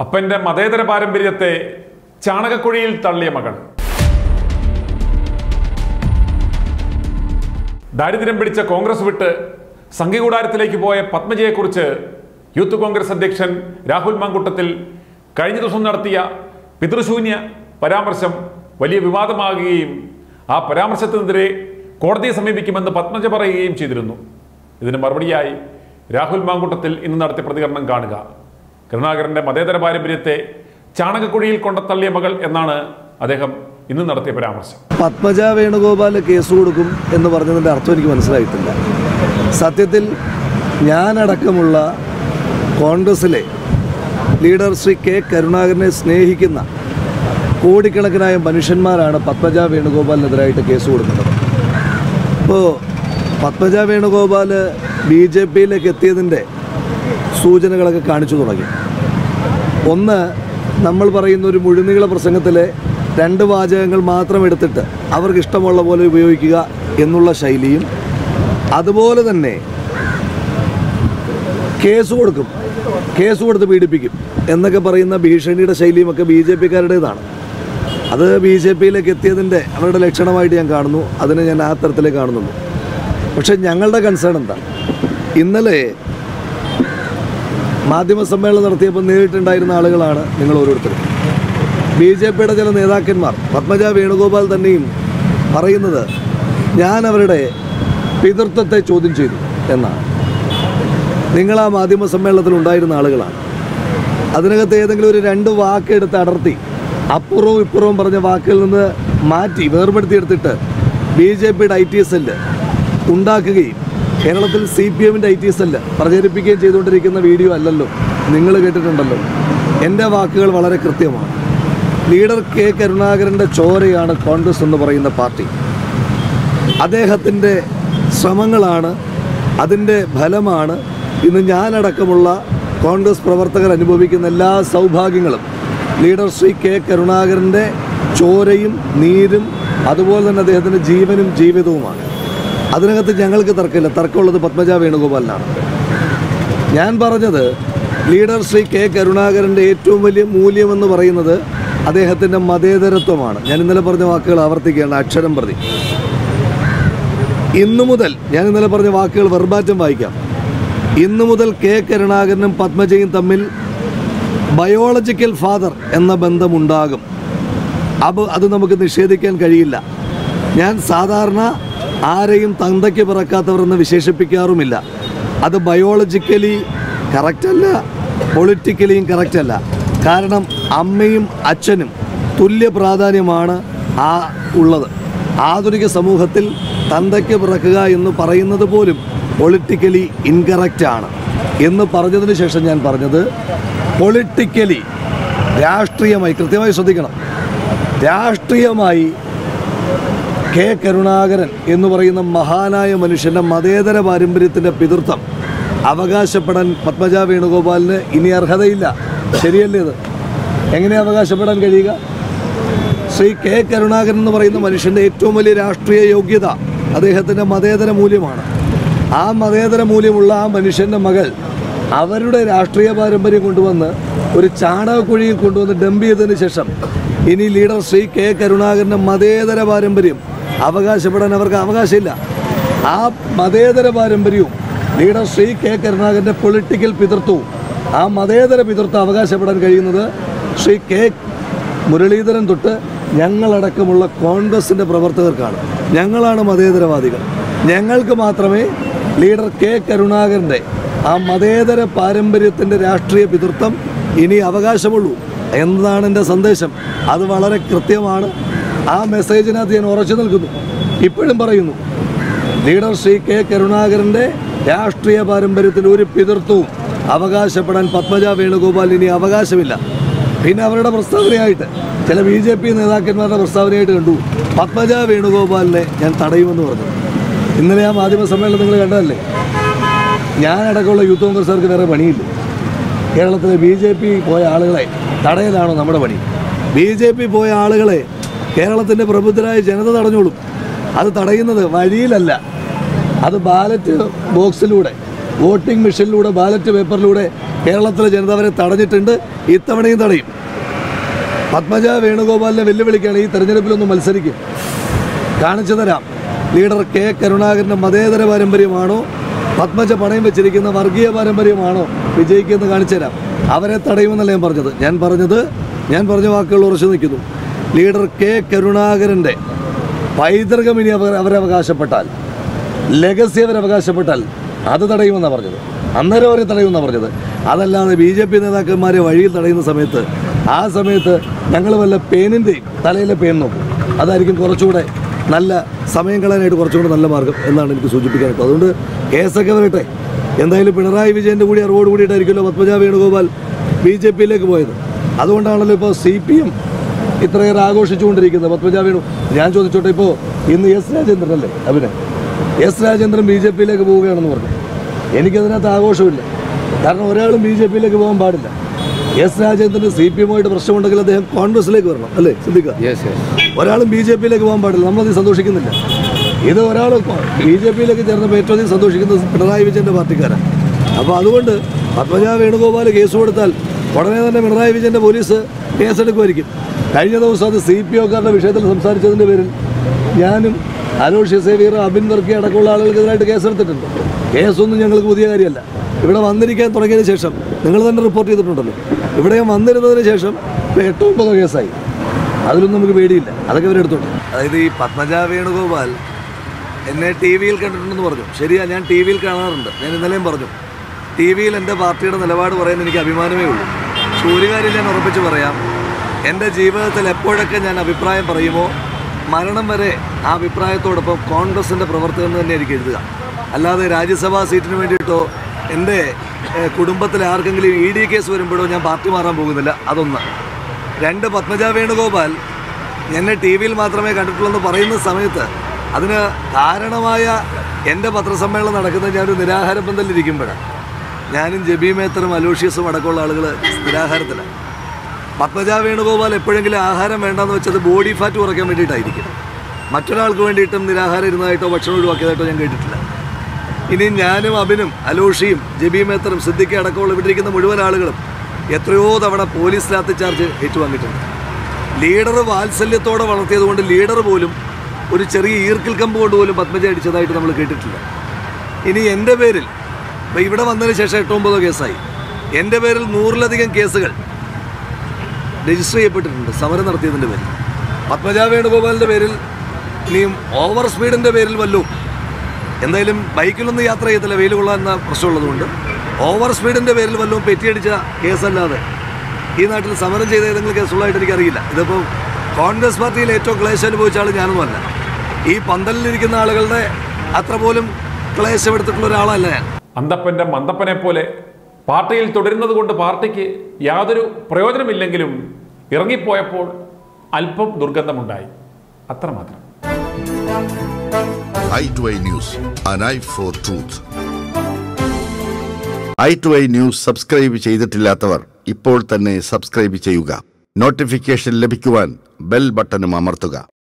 അപ്പന്റെ മതേതര പാരമ്പര്യത്തെ ചാണകക്കുഴിയിൽ തള്ളിയ മകൾ ദാരിദ്ര്യം പിടിച്ച കോൺഗ്രസ് വിട്ട് സംഘകൂടാരത്തിലേക്ക് പോയ പത്മജയെക്കുറിച്ച് യൂത്ത് കോൺഗ്രസ് അധ്യക്ഷൻ രാഹുൽ മാങ്കുട്ടത്തിൽ കഴിഞ്ഞ ദിവസം നടത്തിയ പിതൃശൂന്യ പരാമർശം വലിയ വിവാദമാകുകയും ആ പരാമർശത്തിനെതിരെ കോടതിയെ സമീപിക്കുമെന്ന് പത്മജ പറയുകയും ചെയ്തിരുന്നു ഇതിന് മറുപടിയായി രാഹുൽ മാങ്കുട്ടത്തിൽ ഇന്ന് നടത്തിയ പ്രതികരണം കാണുക കരുണാകരന്റെ മതേതര പാരമ്പര്യത്തെ ചാണകക്കുഴിയിൽ കൊണ്ടത്തള്ളിയ മകൾ എന്നാണ് അദ്ദേഹം ഇന്ന് നടത്തിയ പരാമർശം പത്മജ വേണുഗോപാൽ കേസ് കൊടുക്കും എന്ന് പറഞ്ഞതിൻ്റെ അർത്ഥം എനിക്ക് മനസ്സിലായിട്ടില്ല സത്യത്തിൽ ഞാനടക്കമുള്ള കോൺഗ്രസിലെ ലീഡർ ശ്രീ കെ കരുണാകരനെ സ്നേഹിക്കുന്ന കോടിക്കണക്കിനായ മനുഷ്യന്മാരാണ് പത്മജ വേണുഗോപാലിനെതിരായിട്ട് കേസ് കൊടുക്കുന്നത് ഇപ്പോൾ പത്മജ വേണുഗോപാൽ ബി ജെ പിയിലേക്ക് എത്തിയതിൻ്റെ സൂചനകളൊക്കെ കാണിച്ചു തുടങ്ങി ഒന്ന് നമ്മൾ പറയുന്ന ഒരു മുഴുനീള പ്രസംഗത്തിലെ രണ്ട് വാചകങ്ങൾ മാത്രം എടുത്തിട്ട് അവർക്ക് ഇഷ്ടമുള്ള പോലെ ഉപയോഗിക്കുക എന്നുള്ള ശൈലിയും അതുപോലെ തന്നെ കേസ് കൊടുക്കും കേസ് കൊടുത്ത് പീഡിപ്പിക്കും എന്നൊക്കെ പറയുന്ന ഭീഷണിയുടെ ശൈലിയുമൊക്കെ ബി ജെ പിക്കാരുടേതാണ് അത് ബി ജെ പിയിലേക്ക് എത്തിയതിൻ്റെ അവരുടെ ലക്ഷണമായിട്ട് ഞാൻ കാണുന്നു അതിനെ ഞാൻ ആ തരത്തിലേ കാണുന്നുള്ളൂ പക്ഷേ ഞങ്ങളുടെ കൺസേൺ എന്താ ഇന്നലെ മാധ്യമ സമ്മേളനം നടത്തിയപ്പോൾ നേരിട്ടുണ്ടായിരുന്ന ആളുകളാണ് നിങ്ങൾ ഓരോരുത്തരും ബി ജെ പിയുടെ ചില നേതാക്കന്മാർ പത്മജ വേണുഗോപാൽ തന്നെയും പറയുന്നത് ഞാൻ അവരുടെ പിതൃത്വത്തെ ചോദ്യം ചെയ്തു എന്നാണ് നിങ്ങൾ ആ മാധ്യമ സമ്മേളനത്തിൽ ഉണ്ടായിരുന്ന ആളുകളാണ് അതിനകത്ത് ഏതെങ്കിലും ഒരു രണ്ട് വാക്ക് എടുത്ത് അടർത്തി അപ്പുറവും ഇപ്പുറവും പറഞ്ഞ വാക്കിൽ നിന്ന് മാറ്റി വേർപെടുത്തിയെടുത്തിട്ട് ബി ജെ പിയുടെ ഐ ടി എസ് എല്ല് ഉണ്ടാക്കുകയും കേരളത്തിൽ സി പി എമ്മിൻ്റെ ഐ ടി എസ് എല്ല് പ്രചരിപ്പിക്കുകയും ചെയ്തുകൊണ്ടിരിക്കുന്ന വീഡിയോ അല്ലല്ലോ നിങ്ങൾ കേട്ടിട്ടുണ്ടല്ലോ എൻ്റെ വാക്കുകൾ വളരെ കൃത്യമാണ് ലീഡർ കെ കരുണാകരൻ്റെ ചോരയാണ് കോൺഗ്രസ് എന്ന് പറയുന്ന പാർട്ടി അദ്ദേഹത്തിൻ്റെ ശ്രമങ്ങളാണ് അതിൻ്റെ ഫലമാണ് ഇന്ന് ഞാനടക്കമുള്ള കോൺഗ്രസ് പ്രവർത്തകർ അനുഭവിക്കുന്ന എല്ലാ സൗഭാഗ്യങ്ങളും ലീഡർ ശ്രീ കെ കരുണാകരൻ്റെ ചോരയും നീരും അതുപോലെ തന്നെ അദ്ദേഹത്തിൻ്റെ ജീവനും ജീവിതവുമാണ് അതിനകത്ത് ഞങ്ങൾക്ക് തർക്കമില്ല തർക്കമുള്ളത് പത്മജ വേണുഗോപാലിനാണ് ഞാൻ പറഞ്ഞത് ലീഡർ ശ്രീ കെ കരുണാകരൻ്റെ ഏറ്റവും വലിയ മൂല്യമെന്ന് പറയുന്നത് അദ്ദേഹത്തിൻ്റെ മതേതരത്വമാണ് ഞാൻ ഇന്നലെ പറഞ്ഞ വാക്കുകൾ ആവർത്തിക്കുകയാണ് അക്ഷരം പ്രതി ഇന്നു മുതൽ ഞാൻ ഇന്നലെ പറഞ്ഞ വാക്കുകൾ വെർബാറ്റം വായിക്കാം ഇന്നു മുതൽ കെ കരുണാകരനും പത്മജയും തമ്മിൽ ബയോളജിക്കൽ ഫാദർ എന്ന ബന്ധമുണ്ടാകും അപ്പോൾ അത് നമുക്ക് നിഷേധിക്കാൻ കഴിയില്ല ഞാൻ സാധാരണ ആരെയും തന്തയ്ക്ക് പിറക്കാത്തവർ എന്ന് വിശേഷിപ്പിക്കാറുമില്ല അത് ബയോളജിക്കലി കറക്റ്റല്ല പൊളിറ്റിക്കലിയും കറക്റ്റല്ല കാരണം അമ്മയും അച്ഛനും തുല്യ പ്രാധാന്യമാണ് ആ ഉള്ളത് ആധുനിക സമൂഹത്തിൽ തന്തയ്ക്ക് പിറക്കുക എന്ന് പറയുന്നത് പോലും പൊളിറ്റിക്കലി ഇൻകറക്റ്റ് ആണ് എന്ന് പറഞ്ഞതിന് ശേഷം ഞാൻ പറഞ്ഞത് പൊളിറ്റിക്കലി രാഷ്ട്രീയമായി കൃത്യമായി ശ്രദ്ധിക്കണം രാഷ്ട്രീയമായി കെ കരുണാകരൻ എന്ന് പറയുന്ന മഹാനായ മനുഷ്യൻ്റെ മതേതര പാരമ്പര്യത്തിൻ്റെ പിതൃത്വം അവകാശപ്പെടാൻ പത്മജ വേണുഗോപാലിന് ഇനി അർഹതയില്ല ശരിയല്ലേ ഇത് എങ്ങനെ അവകാശപ്പെടാൻ കഴിയുക ശ്രീ കെ കരുണാകരൻ എന്ന് പറയുന്ന മനുഷ്യൻ്റെ ഏറ്റവും വലിയ രാഷ്ട്രീയ യോഗ്യത അദ്ദേഹത്തിൻ്റെ മതേതര മൂല്യമാണ് ആ മതേതര മൂല്യമുള്ള ആ മനുഷ്യൻ്റെ മകൾ അവരുടെ രാഷ്ട്രീയ പാരമ്പര്യം കൊണ്ടുവന്ന് ഒരു ചാണകക്കുഴിയിൽ കൊണ്ടുവന്ന് ഡംപ് ചെയ്തതിന് ശേഷം ഇനി ലീഡർ ശ്രീ കെ കരുണാകരൻ്റെ മതേതര പാരമ്പര്യം അവകാശപ്പെടാൻ അവർക്ക് അവകാശമില്ല ആ മതേതര പാരമ്പര്യവും ലീഡർ ശ്രീ കെ കരുണാകരൻ്റെ പൊളിറ്റിക്കൽ പിതൃത്വവും ആ മതേതര പിതൃത്വം അവകാശപ്പെടാൻ കഴിയുന്നത് ശ്രീ കെ മുരളീധരൻ തൊട്ട് ഞങ്ങളടക്കമുള്ള കോൺഗ്രസിൻ്റെ പ്രവർത്തകർക്കാണ് ഞങ്ങളാണ് മതേതരവാദികൾ ഞങ്ങൾക്ക് മാത്രമേ ലീഡർ കെ കരുണാകരൻ്റെ ആ മതേതര പാരമ്പര്യത്തിൻ്റെ രാഷ്ട്രീയ പിതൃത്വം ഇനി അവകാശമുള്ളൂ എന്നതാണ് എൻ്റെ സന്ദേശം അത് വളരെ കൃത്യമാണ് ആ മെസ്സേജിനകത്ത് ഞാൻ ഉറച്ചു നിൽക്കുന്നു ഇപ്പോഴും പറയുന്നു ലീഡർ ശ്രീ കെ കരുണാകരൻ്റെ രാഷ്ട്രീയ പാരമ്പര്യത്തിൽ ഒരു പിതൃത്വവും അവകാശപ്പെടാൻ പത്മജ വേണുഗോപാൽ ഇനി അവകാശമില്ല പിന്നെ അവരുടെ പ്രസ്താവനയായിട്ട് ചില ബി ജെ പി നേതാക്കന്മാരുടെ പ്രസ്താവനയായിട്ട് കണ്ടു പത്മജ വേണുഗോപാലിനെ ഞാൻ തടയുമെന്ന് പറഞ്ഞു ഇന്നലെ ആ മാധ്യമ സമ്മേളനം നിങ്ങൾ കണ്ടതല്ലേ ഞാനടക്കമുള്ള യൂത്ത് കോൺഗ്രസ്സുകാർക്ക് വേറെ പണിയില്ല കേരളത്തിലെ ബി ജെ പി പോയ ആളുകളെ തടയലാണോ നമ്മുടെ പണി ബി ജെ പി പോയ ആളുകളെ കേരളത്തിൻ്റെ പ്രബുദ്ധരായ ജനത തടഞ്ഞോളും അത് തടയുന്നത് വഴിയിലല്ല അത് ബാലറ്റ് ബോക്സിലൂടെ വോട്ടിംഗ് മെഷീനിലൂടെ ബാലറ്റ് പേപ്പറിലൂടെ കേരളത്തിലെ ജനത അവരെ തടഞ്ഞിട്ടുണ്ട് ഇത്തവണയും തടയും പത്മജ വേണുഗോപാലിനെ വെല്ലുവിളിക്കുകയാണ് ഈ തെരഞ്ഞെടുപ്പിലൊന്ന് മത്സരിക്കും കാണിച്ചു തരാം ലീഡർ കെ കരുണാകരൻ്റെ മതേതര പാരമ്പര്യമാണോ പത്മജ പണയം വെച്ചിരിക്കുന്ന വർഗീയ പാരമ്പര്യമാണോ വിജയിക്കുന്നത് കാണിച്ചു തരാം അവരെ തടയുമെന്നല്ല ഞാൻ പറഞ്ഞത് ഞാൻ പറഞ്ഞത് ഞാൻ പറഞ്ഞ വാക്കുകൾ ഉറച്ചു നിൽക്കുന്നു ലീഡർ കെ കരുണാകരൻ്റെ പൈതൃകം ഇനി അവർ അവരവകാശപ്പെട്ടാൽ ലെഗസി അവരവകാശപ്പെട്ടാൽ അത് തടയുമെന്നാണ് പറഞ്ഞത് അന്നേരം അവരെ തടയുമെന്നാണ് പറഞ്ഞത് അതല്ലാതെ ബി ജെ പി നേതാക്കന്മാരെ വഴിയിൽ തടയുന്ന സമയത്ത് ആ സമയത്ത് ഞങ്ങൾ വല്ല പേനിൻ്റെയും തലയിലെ പേൻ നോക്കും അതായിരിക്കും കുറച്ചുകൂടെ നല്ല സമയം കളയാനായിട്ട് കുറച്ചുകൂടെ നല്ല മാർഗം എന്നാണ് എനിക്ക് സൂചിപ്പിക്കാനായിട്ട് അതുകൊണ്ട് കേസൊക്കെ വരട്ടെ എന്തായാലും പിണറായി വിജയൻ്റെ കൂടി അറിവോട് കൂടിയിട്ടായിരിക്കുമല്ലോ പത്മജ വേണുഗോപാൽ ബി ജെ പിയിലേക്ക് പോയത് അതുകൊണ്ടാണല്ലോ ഇപ്പോൾ സി പി എം ഇത്രയേറെ ആഘോഷിച്ചുകൊണ്ടിരിക്കുന്നത് പത്മജ വേണു ഞാൻ ചോദിച്ചോട്ടെ ഇപ്പോൾ ഇന്ന് എസ് രാജേന്ദ്രൻ അല്ലേ അഭിനയ എസ് രാജേന്ദ്രൻ ബി ജെ പിയിലേക്ക് പോവുകയാണെന്ന് പറഞ്ഞു എനിക്കതിനകത്ത് ആഘോഷമില്ല കാരണം ഒരാളും ബി ജെ പിയിലേക്ക് പോകാൻ പാടില്ല എസ് രാജേന്ദ്രന് സി പി എമ്മുമായിട്ട് പ്രശ്നമുണ്ടെങ്കിൽ അദ്ദേഹം കോൺഗ്രസിലേക്ക് വരണം അല്ലേ ചിന്തിക്കുക യെസ് യെസ് ഒരാളും ബി ജെ പിയിലേക്ക് പോകാൻ പാടില്ല നമ്മളത് സന്തോഷിക്കുന്നില്ല ഇത് ഒരാൾ ബി ജെ പിയിലേക്ക് ചേർന്നപ്പോൾ ഏറ്റവും അധികം സന്തോഷിക്കുന്നത് പിണറായി വിജയൻ്റെ പാർട്ടിക്കാരാണ് അപ്പോൾ അതുകൊണ്ട് പത്മജ വേണുഗോപാൽ കേസ് കൊടുത്താൽ ഉടനെ തന്നെ പിണറായി വിജയൻ്റെ പോലീസ് കേസെടുക്കുമായിരിക്കും കഴിഞ്ഞ ദിവസം അത് സി പി ഒക്കാരുടെ വിഷയത്തിൽ സംസാരിച്ചതിൻ്റെ പേരിൽ ഞാനും അലോഷ്യ സേവിയർ അബിൻ വർക്കി അടക്കമുള്ള ആളുകൾക്കെതിരായിട്ട് കേസെടുത്തിട്ടുണ്ട് കേസൊന്നും ഞങ്ങൾക്ക് പുതിയ കാര്യമല്ല ഇവിടെ വന്നിരിക്കാൻ തുടങ്ങിയതിന് ശേഷം നിങ്ങൾ തന്നെ റിപ്പോർട്ട് ചെയ്തിട്ടുണ്ടല്ലോ ഇവിടെ ഞാൻ വന്നിരുന്നതിന് ശേഷം ഇപ്പോൾ എട്ടോ ഒമ്പതോ കേസായി അതിലൊന്നും നമുക്ക് പേടിയില്ല അതൊക്കെ ഇവരെടുത്തോട്ടെ അതായത് ഈ പത്മജ വേണുഗോപാൽ എന്നെ ടി വിയിൽ കണ്ടിട്ടുണ്ടെന്ന് പറഞ്ഞു ശരിയാ ഞാൻ ടി വിയിൽ കാണാറുണ്ട് ഞാൻ ഇന്നലെയും പറഞ്ഞു ടി വിയിൽ എൻ്റെ പാർട്ടിയുടെ നിലപാട് പറയാൻ എനിക്ക് അഭിമാനമേ ഉള്ളൂ പക്ഷെ ഒരു കാര്യം ഞാൻ ഉറപ്പിച്ച് പറയാം എൻ്റെ ജീവിതത്തിൽ എപ്പോഴൊക്കെ ഞാൻ അഭിപ്രായം പറയുമോ മരണം വരെ ആ അഭിപ്രായത്തോടൊപ്പം കോൺഗ്രസിൻ്റെ പ്രവർത്തകൻ തന്നെ എനിക്ക് എഴുതുക അല്ലാതെ രാജ്യസഭാ സീറ്റിന് വേണ്ടിയിട്ടോ എൻ്റെ ഏഹ്, കുടുംബത്തിലെ ആർക്കെങ്കിലും ഇ ഡി കേസ് വരുമ്പോഴോ ഞാൻ പാർട്ടി മാറാൻ പോകുന്നില്ല അതൊന്ന് രണ്ട് പത്മജ വേണുഗോപാൽ എന്നെ ടി വിയിൽ മാത്രമേ കണ്ടിട്ടുള്ളൂ എന്ന് പറയുന്ന സമയത്ത് അതിന് കാരണമായ എൻ്റെ പത്രസമ്മേളനം നടക്കുന്നത് ഞാനൊരു നിരാഹാര ബന്ധലിരിക്കുമ്പോഴാണ് ഞാനും ജബി മേത്തറും അലൂഷ്യസും അടക്കമുള്ള ആളുകൾ നിരാഹാരത്തിലാണ് പത്മജ വേണുഗോപാൽ എപ്പോഴെങ്കിലും ആഹാരം വേണ്ടെന്ന് വെച്ചത് ബോഡി ഫാറ്റ് കുറയ്ക്കാൻ വേണ്ടിയിട്ടായിരിക്കും മറ്റൊരാൾക്ക് വേണ്ടിയിട്ടും നിരാഹാരം ഇരുന്നതായിട്ടോ ഭക്ഷണം ഒഴിവാക്കിയതായിട്ടോ ഞാൻ കേട്ടിട്ടില്ല ഇനി ഞാനും അബിനും അലോഷിയും ജബി മേത്തറും സിദ്ദിഖ് അടക്കമുള്ള ഇവിടെ ഇരിക്കുന്ന മുഴുവൻ ആളുകളും എത്രയോ തവണ പോലീസ് ലാത്തിച്ചാർജ് ഏറ്റുവാങ്ങിയിട്ടുണ്ട് ലീഡർ വാത്സല്യത്തോടെ വളർത്തിയതുകൊണ്ട് ലീഡർ പോലും ഒരു ചെറിയ ഈർക്കിൽ കമ്പ് കൊണ്ട് പോലും പത്മജ അടിച്ചതായിട്ട് നമ്മൾ കേട്ടിട്ടില്ല ഇനി എൻ്റെ പേരിൽ ഇപ്പോൾ ഇവിടെ വന്നതിന് ശേഷം എട്ടോ ഒമ്പതോ കേസായി എൻ്റെ പേരിൽ നൂറിലധികം കേസുകൾ രജിസ്റ്റർ ചെയ്യപ്പെട്ടിട്ടുണ്ട് സമരം നടത്തിയതിൻ്റെ പേരിൽ പത്മജ വേണുഗോപാലിൻ്റെ പേരിൽ ഇനിയും ഓവർ സ്പീഡിൻ്റെ പേരിൽ വല്ലതും എന്തായാലും ബൈക്കിലൊന്നും യാത്ര ചെയ്യത്തില്ല വെയിൽ കൊള്ളാമെന്ന പ്രശ്നമുള്ളതുകൊണ്ട് ഓവർ സ്പീഡിൻ്റെ പേരിൽ വല്ലതും പെറ്റിയടിച്ച കേസല്ലാതെ ഈ നാട്ടിൽ സമരം ചെയ്ത ഏതെങ്കിലും കേസുള്ളതായിട്ട് എനിക്കറിയില്ല ഇതിപ്പോൾ കോൺഗ്രസ് പാർട്ടിയിൽ ഏറ്റവും ക്ലേശം അനുഭവിച്ച ആൾ ഞാനൊന്നുമല്ല ഈ പന്തലിലിരിക്കുന്ന ആളുകളുടെ അത്ര പോലും ക്ലേശം എടുത്തിട്ടുള്ള ഒരാളല്ല ഞാൻ അന്തപ്പൻ്റെ മന്തപ്പനെ പോലെ പാർട്ടിയിൽ തുടരുന്നത് കൊണ്ട് പാർട്ടിക്ക് യാതൊരു പ്രയോജനമില്ലെങ്കിലും ഇറങ്ങിപ്പോയപ്പോൾ അല്പം ദുർഗന്ധമുണ്ടായി അത്രമാത്രം eye to eye news an eye for truth eye to eye news subscribe ചെയ്തിട്ടില്ലാത്തവർ ഇപ്പോൾ തന്നെ സബ്സ്ക്രൈബ് ചെയ്യുക നോട്ടിഫിക്കേഷൻ ലഭിക്കുവാൻ ബെൽ ബട്ടണും അമർത്തുക